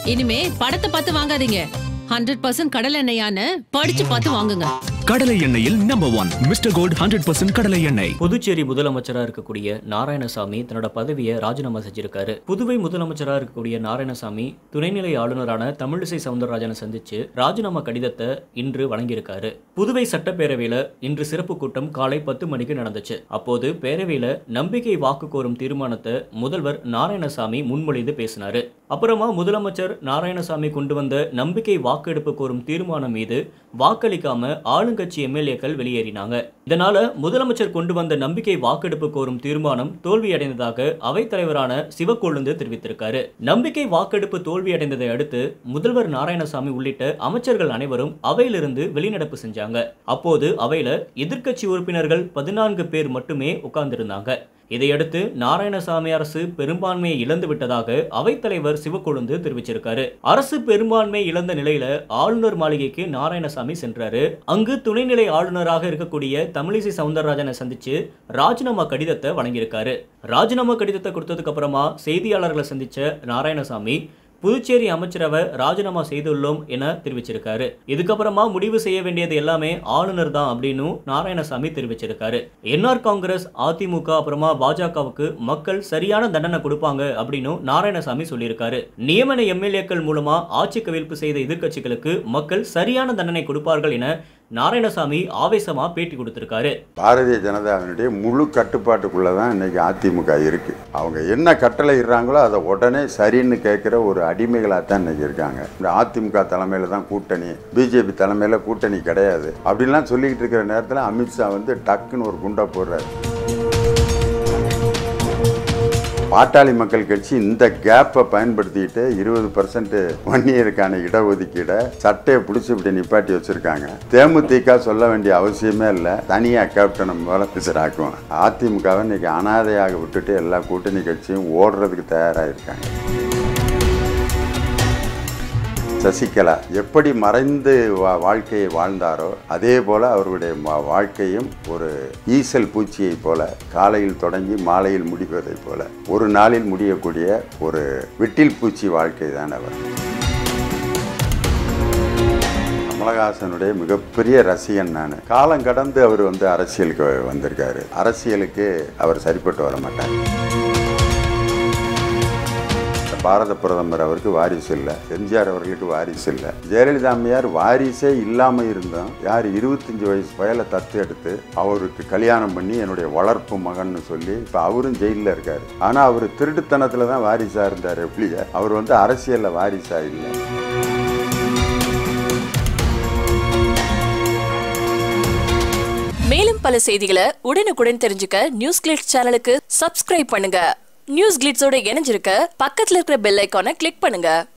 இனிமே படத்தை பார்த்து வாங்காதீங்க ஹண்ட்ரட் பர்சன்ட் கடல் எண்ணெயான்னு படிச்சு பார்த்து வாங்குங்க கடலை எண்ணெயில் number one mister gold hundred percent கடலை எண்ணெய் புதுச்சேரி முதலமைச்சரா இருக்கக்கூடிய நாராயணசாமி தன்னோட பதவியை ராஜினாமா செஞ்சிருக்காரு புதுவை முதலமைச்சரா இருக்கக்கூடிய நாராயணசாமி துணைநிலை ஆளுநரான தமிழிசை சவுந்தரராஜனை சந்திச்சு ராஜினாமா கடிதத்தை இன்று வழங்கியிருக்காரு புதுவை சட்டப்பேரவையில இன்று சிறப்பு கூட்டம் காலை பத்து மணிக்கு நடந்துச்சு அப்போது பேரவையில நம்பிக்கை வாக்கு கோரும் தீர்மானத்தை முதல்வர் நாராயணசாமி முன்மொழிந்து பேசினாரு அப்புறமா முதலமைச்சர் நாராயணசாமி கொண்டு வந்த நம்பிக்கை வாக்கெடுப்பு கோரும் தீர்மானம் மீது வாக்களிக்காம ஆளுங்கட்சி எம்எல்ஏக்கள் வெளியேறினாங்க இதனால முதலமைச்சர் கொண்டு வந்த நம்பிக்கை வாக்கெடுப்பு கோரும் தீர்மானம் தோல்வியடைந்ததாக அவைத்தலைவரான சிவக்கொழுந்து தெரிவித்திருக்காரு நம்பிக்கை வாக்கெடுப்பு தோல்வியடைந்ததை அடுத்து முதல்வர் நாராயணசாமி உள்ளிட்ட அமைச்சர்கள் அனைவரும் அவையிலிருந்து வெளிநடப்பு செஞ்சாங்க அப்போது அவையில எதிர்க்கட்சி உறுப்பினர்கள் பதினான்கு பேர் மட்டுமே உட்கார்ந்திருந்தாங்க இதையடுத்து நாராயணசாமி அரசு பெரும்பான்மையை இழந்து விட்டதாக அவைத்தலைவர் சிவக்கொழுந்து தெரிவிச்சிருக்காரு அரசு பெரும்பான்மை இழந்த நிலையில ஆளுநர் மாளிகைக்கு நாராயணசாமி சென்றாரு அங்கு துணைநிலை ஆளுநராக இருக்கக்கூடிய தமிழிசை சவுந்தரராஜனை சந்திச்சு ராஜினாமா கடிதத்தை வழங்கியிருக்காரு ராஜினாமா கடிதத்தை கொடுத்ததுக்கு அப்புறமா செய்தியாளர்களை சந்திச்ச நாராயணசாமி புதுச்சேரி அமைச்சரவை ராஜினாமா செய்துள்ளோம் என தெரிவிச்சிருக்காரு இதுக்கப்புறமா முடிவு செய்ய வேண்டியது எல்லாமே ஆளுநர் தான் அப்படின்னு நாராயணசாமி தெரிவிச்சிருக்காரு என்ஆர் காங்கிரஸ் அதிமுக அப்புறமா பாஜகவுக்கு மக்கள் சரியான தண்டனை கொடுப்பாங்க அப்படின்னு நாராயணசாமி சொல்லியிருக்காரு நியமன எம்எல்ஏக்கள் மூலமா ஆட்சி கவிழ்ப்பு செய்த எதிர்க்கட்சிகளுக்கு மக்கள் சரியான தண்டனை கொடுப்பார்கள் என நாராயணசாமி ஆவேசமா பேட்டி கொடுத்திருக்காரு பாரதிய ஜனதாவினுடைய முழு கட்டுப்பாட்டுக்குள்ளே தான் இன்னைக்கு அதிமுக இருக்கு அவங்க என்ன கட்டளை இடுறாங்களோ அதை உடனே சரின்னு கேட்குற ஒரு அடிமைகளாக தான் இன்னைக்கு இருக்காங்க இந்த அதிமுக தலைமையில் தான் கூட்டணி பிஜேபி தலைமையில் கூட்டணி கிடையாது அப்படின்லாம் சொல்லிக்கிட்டு இருக்கிற நேரத்தில் அமித்ஷா வந்து டக்குன்னு ஒரு குண்டை போடுறாரு பாட்டாளி மக்கள் கட்சி இந்த கேப்பை பயன்படுத்திக்கிட்டு இருபது பர்சன்ட் ஒன் இயருக்கான இடஒதுக்கீடை சட்டையை பிடிச்சி இப்படி நிப்பாட்டி வச்சிருக்காங்க தேமுதிக சொல்ல வேண்டிய அவசியமே இல்லை தனியாக கேப்டன் முதலமைச்சர் ஆக்குவோம் அதிமுகவை இன்னைக்கு அனாதையாக விட்டுட்டு எல்லா கூட்டணி கட்சியும் ஓடுறதுக்கு தயாராக இருக்காங்க சசிகலா எப்படி மறைந்து வா வாழ்க்கையை வாழ்ந்தாரோ அதே போல அவருடைய வா- வாழ்க்கையும் ஒரு ஈசல் பூச்சியைப் போல காலையில் தொடங்கி மாலையில் முடிவதைப் போல ஒரு நாளில் முடியக்கூடிய ஒரு விட்டில் பூச்சி வாழ்க்கை தான் அவர் கமலஹாசனுடைய மிகப்பெரிய ரசிகன் நான் காலம் கடந்து அவர் வந்து அரசியலுக்கு வந்திருக்காரு அரசியலுக்கு அவர் சரிப்பட்டு வர மாட்டார் பாரத பிரதமர் அவருக்கு வாரிசு இல்லை எம்ஜிஆர் அவர்களுக்கு வாரிசு இல்லை ஜெயலலிதா அம்மையார் வாரிசே இல்லாமல் இருந்தோம் யார் இருபத்தஞ்சி வயசு பயலை தத்து எடுத்து அவருக்கு கல்யாணம் பண்ணி என்னுடைய வளர்ப்பு மகன்னு சொல்லி இப்போ அவரும் ஜெயிலில் இருக்கார் ஆனால் அவர் திருட்டுத்தனத்தில் தான் வாரிசாக இருந்தார் எப்படியா அவர் வந்து அரசியலில் வாரிசாக இல்லை மேலும் பல செய்திகளை உடனுக்குடன் தெரிஞ்சுக்க நியூஸ் கிளிட்ஸ் சேனலுக்கு சப்ஸ்கிரைப் பண்ணுங்க நியூஸ் கிளிட்ஸோட இணைஞ்சிருக்க பக்கத்துல இருக்கிற பெல் ஐக்கானை கிளிக் பண்ணுங்க